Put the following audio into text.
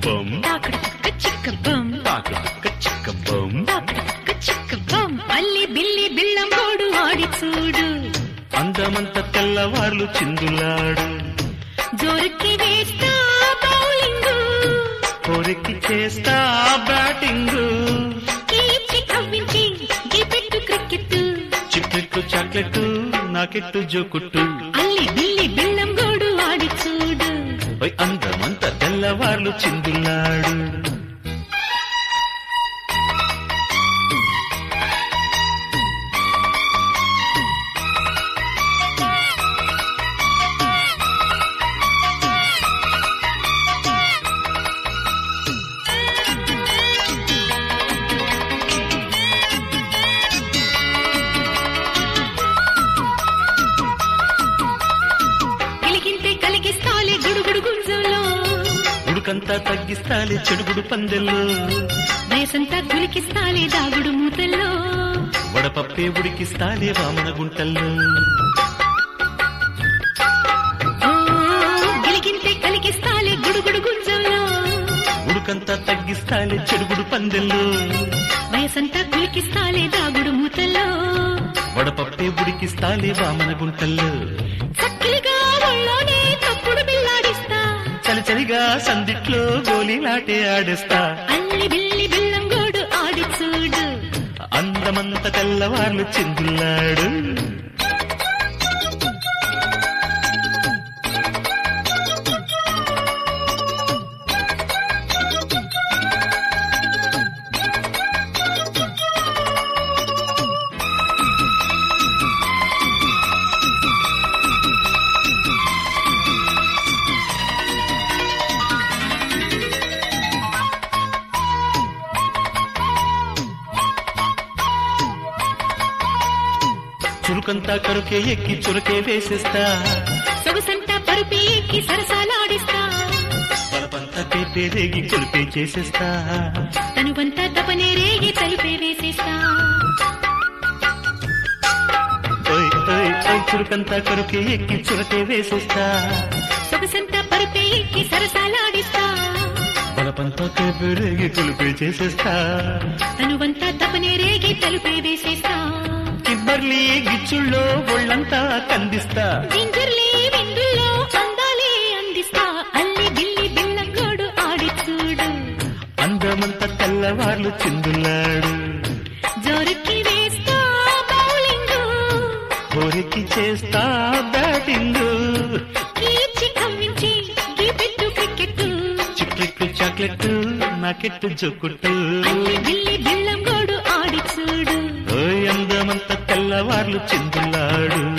బొమ్ తాకడక చిక్క బం తాకడక చిక్క బొమ్ తాకడక చిక్క బం అల్లి బిల్లి బిళ్ళంగోడు ఆడి చూడు అందమంత తెల్లవార్లు చిందులాడు జోరుకి వేస్తా బౌలింగ్ కోరికి చేస్తా బ్యాటింగ్ కీచి కవ్వించి గిపెట్టు క్రికెట్ చిక్లెట్టు చాక్లెట్ నాకెట్టు జోకుట్టు అల్లి బిల్లి బిళ్ళంగోడు ఆడి చూడు ఓయ్ అందమంత తెల్లవార్లు చిందులాడు గిలిగింతే కలిగిస్తాలే గుడుగుడు గుంజంలో ఉడుకంతా తగ్గిస్తాలే చెడుగుడు పందెల్లో వయసంతా గులికిస్తాలే దాగుడు మూతల్లో వడపప్పే ఉడికిస్తాలే వామన గుంటల్లో ఓ, గిలిగింతే కలిగిస్తాలే గుడుగుడు గుంజంలో ఉడుకంతా తగ్గిస్తాలే చెడుగుడు పందెల్లో వయసంతా గులికిస్తాలే దాగుడు మూతల్లో వడపప్పే ఉడికిస్తాలే వామన గుంటల్లో చక్కిలిగా ఒళ్ళోనే తప్పుడు బిల్లాడిస్తా చలి చలిగా సందిట్లో గోలీలాటే ఆడేస్తా అల్లి బిల్లి బిల్లంగోడు ఆడి చూడు అందమంత తెల్లవార్లు చిందులాడు చురుకంతా కరుకే ఎక్కి చురకే వేసేస్తా సొగసంతా పరుపే ఎక్కి సరసాలాడిస్తా బలపంతా పేపే రేగి కొలిపే చేసేస్తా తనువంతా తపనే రేగి తలుపే వేసేస్తా ఓయ్ ఓయ్ ఓయ్ చురుకంతా కరుకే ఎక్కి చురకే వేసేస్తా సొగసంతా పరుపే ఎక్కి సరసాలాడిస్తా బలపంతా పేపే రేగి కొలిపే చేసేస్తా తనువంతా తపనే రేగి తలుపే వేసేస్తా కిబ్బర్లీ గిచ్చుల్లో ఒళ్ళంతా కందిస్తా జింజర్లే విందుల్లో అందాలే అందిస్తా అల్లి బిల్లి బిల్లంగోడు ఆడి చూడు అందమంత తెల్లవార్లు చిందులాడు జోరుకి వేస్తా బౌలింగ్ కోరికి చేస్తా బ్యాటింగ్ కీచి కవ్వించి గీపెట్టు క్రికెట్ చిక్లెట్ చాక్లెట్ నాకెట్టు జొక్కుట్టు అల్లి బిల్లి బిల్లంగోడు ఆడి చూడు ఓయ్ అందమంత తెల్లవార్లు చిందులాడు